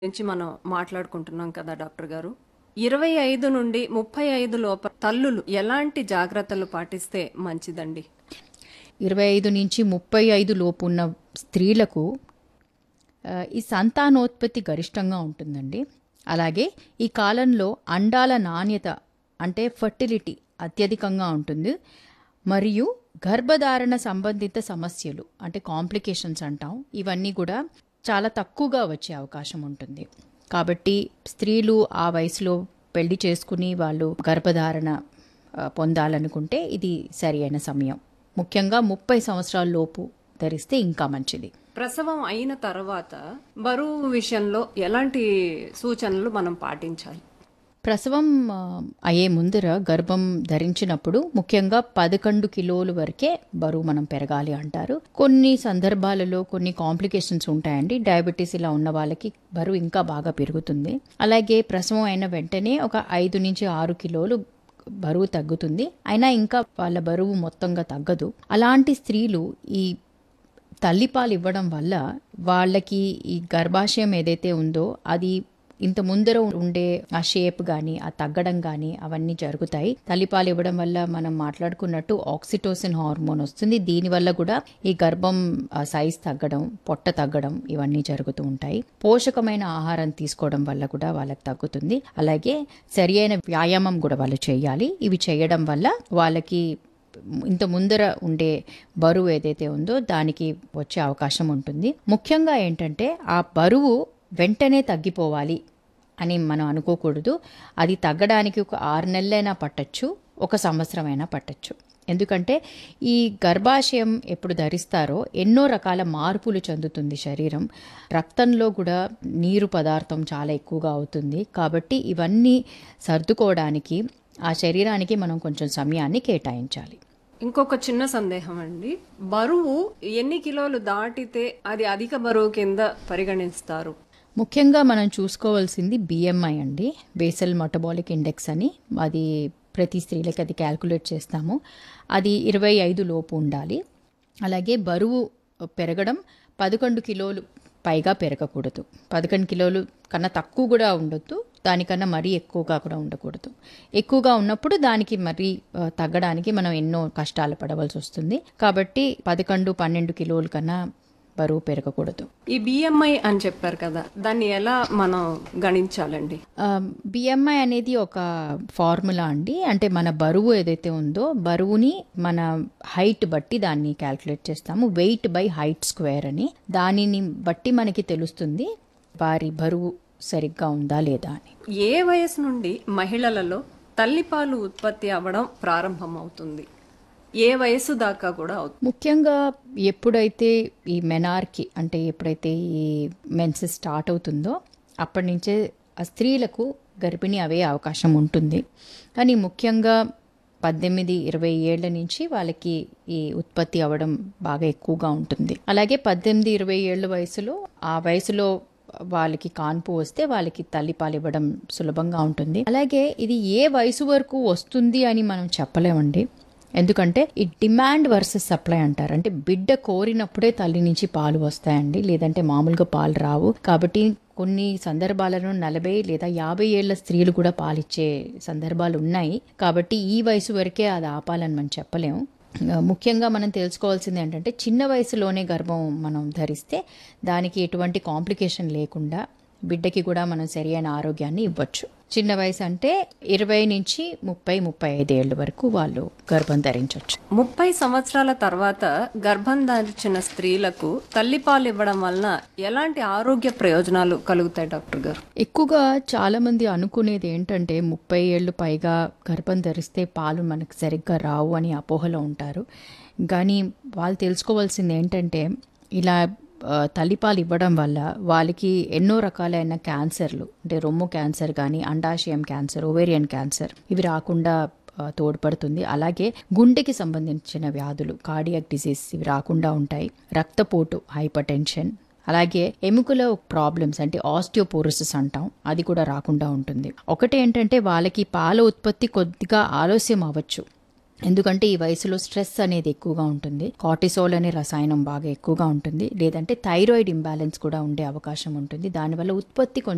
గురించి మనం మాట్లాడుకుంటున్నాం కదా డాక్టర్ గారు ఇరవై ఐదు నుండి ముప్పై ఐదు లోప తల్లులు ఎలాంటి జాగ్రత్తలు పాటిస్తే మంచిదండి ఇరవై ఐదు నుంచి ముప్పై ఐదు లోపు ఉన్న స్త్రీలకు ఆ, ఈ సంతానోత్పత్తి గరిష్టంగా ఉంటుందండి అలాగే ఈ కాలంలో అండాల నాణ్యత అంటే ఫర్టిలిటీ అత్యధికంగా ఉంటుంది మరియు గర్భధారణ సంబంధిత సమస్యలు అంటే కాంప్లికేషన్స్ అంటాం ఇవన్నీ కూడా చాలా తక్కువగా వచ్చే అవకాశం ఉంటుంది కాబట్టి స్త్రీలు ఆ వయసులో పెళ్లి చేసుకుని వాళ్ళు గర్భధారణ ఆ, పొందాలనుకుంటే ఇది సరి అయిన సమయం ముఖ్యంగా ముప్పై సంవత్సరాల లోపు ధరిస్తే ఇంకా మంచిది ప్రసవం అయిన తర్వాత బరువు విషయంలో ఎలాంటి సూచనలు మనం పాటించాలి ప్రసవం ఆ, అయ్యే ముందర గర్భం ధరించినప్పుడు ముఖ్యంగా పదకొండు కిలోలు వరకే బరువు మనం పెరగాలి అంటారు కొన్ని సందర్భాలలో కొన్ని కాంప్లికేషన్స్ ఉంటాయండి డయాబెటీస్ ఇలా ఉన్న వాళ్ళకి బరువు ఇంకా బాగా పెరుగుతుంది అలాగే ప్రసవం అయిన వెంటనే ఒక ఐదు నుంచి ఆరు కిలోలు బరువు తగ్గుతుంది అయినా ఇంకా వాళ్ళ బరువు మొత్తంగా తగ్గదు అలాంటి స్త్రీలు ఈ తల్లిపాలు ఇవ్వడం వల్ల వాళ్ళకి ఈ గర్భాశయం ఏదైతే ఉందో అది ఇంత ముందర ఉండే ఆ షేప్ కానీ ఆ తగ్గడం కానీ అవన్నీ జరుగుతాయి తల్లిపాలు ఇవ్వడం వల్ల మనం మాట్లాడుకున్నట్టు ఆక్సిటోసిన్ హార్మోన్ వస్తుంది దీనివల్ల కూడా ఈ గర్భం సైజ్ తగ్గడం పొట్ట తగ్గడం ఇవన్నీ జరుగుతూ ఉంటాయి పోషకమైన ఆహారం తీసుకోవడం వల్ల కూడా వాళ్ళకి తగ్గుతుంది అలాగే సరి అయిన వ్యాయామం కూడా వాళ్ళు చేయాలి ఇవి చేయడం వల్ల వాళ్ళకి ఇంత ముందర ఉండే బరువు ఏదైతే ఉందో దానికి వచ్చే అవకాశం ఉంటుంది ముఖ్యంగా ఏంటంటే ఆ బరువు వెంటనే తగ్గిపోవాలి అని మనం అనుకోకూడదు అది తగ్గడానికి ఒక ఆరు నెలలైనా పట్టచ్చు ఒక సంవత్సరమైనా పట్టచ్చు ఎందుకంటే ఈ గర్భాశయం ఎప్పుడు ధరిస్తారో ఎన్నో రకాల మార్పులు చెందుతుంది శరీరం రక్తంలో కూడా నీరు పదార్థం చాలా ఎక్కువగా అవుతుంది కాబట్టి ఇవన్నీ సర్దుకోవడానికి ఆ శరీరానికి మనం కొంచెం సమయాన్ని కేటాయించాలి ఇంకొక చిన్న సందేహం అండి బరువు ఎన్ని కిలోలు దాటితే అది అధిక బరువు కింద పరిగణిస్తారు ముఖ్యంగా మనం చూసుకోవాల్సింది బిఎంఐ అండి బేసల్ మెటబాలిక్ ఇండెక్స్ అని అది ప్రతి స్త్రీలకి అది క్యాల్కులేట్ చేస్తాము అది ఇరవై ఐదు లోపు ఉండాలి అలాగే బరువు పెరగడం పదకొండు కిలోలు పైగా పెరగకూడదు పదకొండు కిలోలు కన్నా తక్కువ కూడా ఉండొద్దు దానికన్నా మరీ ఎక్కువగా కూడా ఉండకూడదు ఎక్కువగా ఉన్నప్పుడు దానికి మరీ ఆ, తగ్గడానికి మనం ఎన్నో కష్టాలు పడవలసి వస్తుంది కాబట్టి పదకొండు పన్నెండు కిలోల కన్నా బరువు పెరగకూడదు ఈ బిఎంఐ అని చెప్పారు కదా దాన్ని ఎలా మనం గణించాలండి బిఎంఐ అనేది ఒక ఫార్ములా అండి అంటే మన బరువు ఏదైతే ఉందో బరువుని మన హైట్ బట్టి దాన్ని క్యాల్కులేట్ చేస్తాము వెయిట్ బై హైట్ స్క్వేర్ అని దానిని బట్టి మనకి తెలుస్తుంది వారి బరువు సరిగ్గా ఉందా లేదా అని ఏ వయసు నుండి మహిళలలో తల్లిపాలు ఉత్పత్తి అవ్వడం ప్రారంభమవుతుంది ఏ వయసు దాకా కూడా అవుతుంది ముఖ్యంగా ఎప్పుడైతే ఈ మెనార్కి అంటే ఎప్పుడైతే ఈ మెన్సెస్ స్టార్ట్ అవుతుందో అప్పటి నుంచే ఆ స్త్రీలకు గర్భిణి అవే అవకాశం ఉంటుంది కానీ ముఖ్యంగా పద్దెనిమిది ఇరవై ఏళ్ల నుంచి వాళ్ళకి ఈ ఉత్పత్తి అవ్వడం బాగా ఎక్కువగా ఉంటుంది అలాగే పద్దెనిమిది ఇరవై ఏళ్ళ వయసులో ఆ వయసులో వాళ్ళకి కాన్పు వస్తే వాళ్ళకి తల్లిపాలు ఇవ్వడం సులభంగా ఉంటుంది అలాగే ఇది ఏ వయసు వరకు వస్తుంది అని మనం చెప్పలేమండి ఎందుకంటే ఈ డిమాండ్ వర్సెస్ సప్లై అంటారు అంటే బిడ్డ కోరినప్పుడే తల్లి నుంచి పాలు వస్తాయండి లేదంటే మామూలుగా పాలు రావు కాబట్టి కొన్ని సందర్భాలలో నలభై లేదా యాభై ఏళ్ల స్త్రీలు కూడా పాలిచ్చే సందర్భాలు ఉన్నాయి కాబట్టి ఈ వయసు వరకే అది ఆపాలని మనం చెప్పలేము ఆ, ముఖ్యంగా మనం తెలుసుకోవాల్సింది ఏంటంటే చిన్న వయసులోనే గర్భం మనం ధరిస్తే దానికి ఎటువంటి కాంప్లికేషన్ లేకుండా బిడ్డకి కూడా మనం సరియైన ఆరోగ్యాన్ని ఇవ్వచ్చు చిన్న వయసు అంటే ఇరవై నుంచి ముప్పై ముప్పై ఐదు ఏళ్ళ వరకు వాళ్ళు గర్భం ధరించవచ్చు ముప్పై సంవత్సరాల తర్వాత గర్భం దాల్చిన స్త్రీలకు తల్లిపాలు ఇవ్వడం వలన ఎలాంటి ఆరోగ్య ప్రయోజనాలు కలుగుతాయి డాక్టర్ గారు ఎక్కువగా చాలా మంది అనుకునేది ఏంటంటే ముప్పై ఏళ్ళు పైగా గర్భం ధరిస్తే పాలు మనకు సరిగ్గా రావు అని అపోహలో ఉంటారు కానీ వాళ్ళు తెలుసుకోవాల్సింది ఏంటంటే ఇలా ఆ, తల్లిపాలు ఇవ్వడం వల్ల వాళ్ళకి ఎన్నో రకాలైన క్యాన్సర్లు అంటే రొమ్ము క్యాన్సర్ కానీ అండాశయం క్యాన్సర్ ఓవేరియన్ క్యాన్సర్ ఇవి రాకుండా ఆ, తోడ్పడుతుంది అలాగే గుండెకి సంబంధించిన వ్యాధులు కార్డియాక్ డిసీజ్ ఇవి రాకుండా ఉంటాయి రక్తపోటు హైపర్ టెన్షన్ అలాగే ఎముకల ప్రాబ్లమ్స్ అంటే ఆస్టియోపోరోసిస్ అంటాం అది కూడా రాకుండా ఉంటుంది ఒకటి ఏంటంటే వాళ్ళకి పాల ఉత్పత్తి కొద్దిగా ఆలస్యం అవ్వచ్చు ఎందుకంటే ఈ వయసులో స్ట్రెస్ అనేది ఎక్కువగా ఉంటుంది కార్టిసోల్ అనే రసాయనం బాగా ఎక్కువగా ఉంటుంది లేదంటే థైరాయిడ్ ఇంబ్యాలెన్స్ కూడా ఉండే అవకాశం ఉంటుంది దానివల్ల ఉత్పత్తి కొంచెం